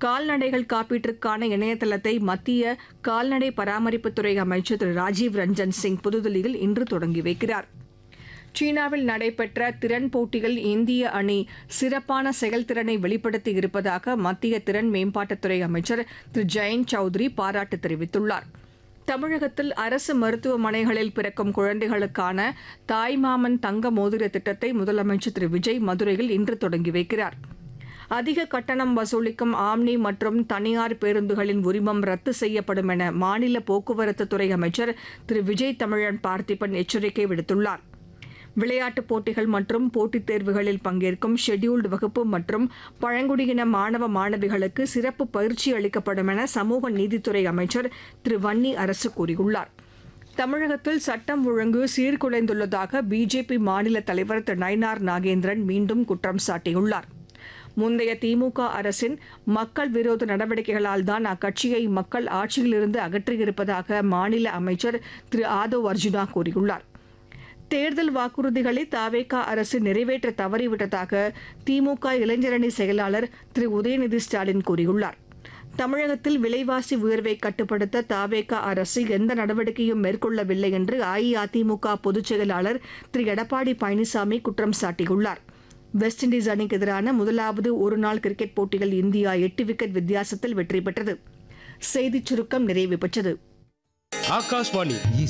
கால்நடைகள் காப்பீட்டிற்கான இணையதளத்தை மத்திய கால்நடை பராமரிப்புத்துறை அமைச்சர் திரு ராஜீவ் ரஞ்சன் சிங் புதுதில்லியில் இன்று தொடங்கி வைக்கிறார் சீனாவில் நடைபெற்ற திறன் போட்டியில் இந்திய அணி சிறப்பான செயல்திறனை வெளிப்படுத்தி இருப்பதாக மத்திய திறன் மேம்பாட்டுத்துறை அமைச்சர் திரு ஜெயந்த் சௌத்ரி பாராட்டு தெரிவித்துள்ளார் தமிழகத்தில் அரசு மருத்துவமனைகளில் பிறக்கும் குழந்தைகளுக்கான தாய்மாமன் தங்க மோதிர திட்டத்தை முதலமைச்சர் திரு விஜய் மதுரையில் இன்று தொடங்கி வைக்கிறார் அதிக கட்டணம் வசூலிக்கும் ஆம்னி மற்றும் தனியார் பேருந்துகளின் உரிமம் ரத்து செய்யப்படும் என மாநில போக்குவரத்து துறை அமைச்சர் திரு விஜய் தமிழன் பார்த்திபன் எச்சரிக்கை விடுத்துள்ளார் விளையாட்டுப் போட்டிகள் மற்றும் போட்டித் தேர்வுகளில் பங்கேற்கும் ஷெட்யூல்டு வகுப்பு மற்றும் பழங்குடியின மாணவ மாணவிகளுக்கு சிறப்பு பயிற்சி அளிக்கப்படும் என சமூக நீதித்துறை அமைச்சர் திரு வன்னி அரசு கூறியுள்ளார் தமிழகத்தில் சட்டம் ஒழுங்கு சீர்குலைந்துள்ளதாக பிஜேபி மாநில தலைவர் திரு நயினார் நாகேந்திரன் மீண்டும் குற்றம் சாட்டியுள்ளார் முந்தைய திமுக அரசின் மக்கள் விரோத நடவடிக்கைகளால் தான் அக்கட்சியை மக்கள் ஆட்சியிலிருந்து அகற்றியிருப்பதாக மாநில அமைச்சர் திரு ஆதவ் அர்ஜுனா கூறியுள்ளார் தேர்தல் வாக்குறுதிகளை தாவேகா அரசு நிறைவேற்ற தவறிவிட்டதாக திமுக இளைஞரணி செயலாளர் திரு உதயநிதி ஸ்டாலின் கூறியுள்ளார் தமிழகத்தில் விலைவாசி உயர்வை கட்டுப்படுத்த தாவேகா அரசு எந்த நடவடிக்கையும் மேற்கொள்ளவில்லை என்று அஇஅதிமுக பொதுச் செயலாளர் திரு எடப்பாடி பழனிசாமி குற்றம் சாட்டியுள்ளார் வெஸ்ட் இண்டீஸ் அணிக்கு எதிரான முதலாவது ஒருநாள் கிரிக்கெட் போட்டியில் இந்தியா எட்டு விக்கெட் வித்தியாசத்தில் வெற்றி பெற்றது செய்திச் சுருக்கம் நிறைவு பெற்றது ஆகாஷ்வாணி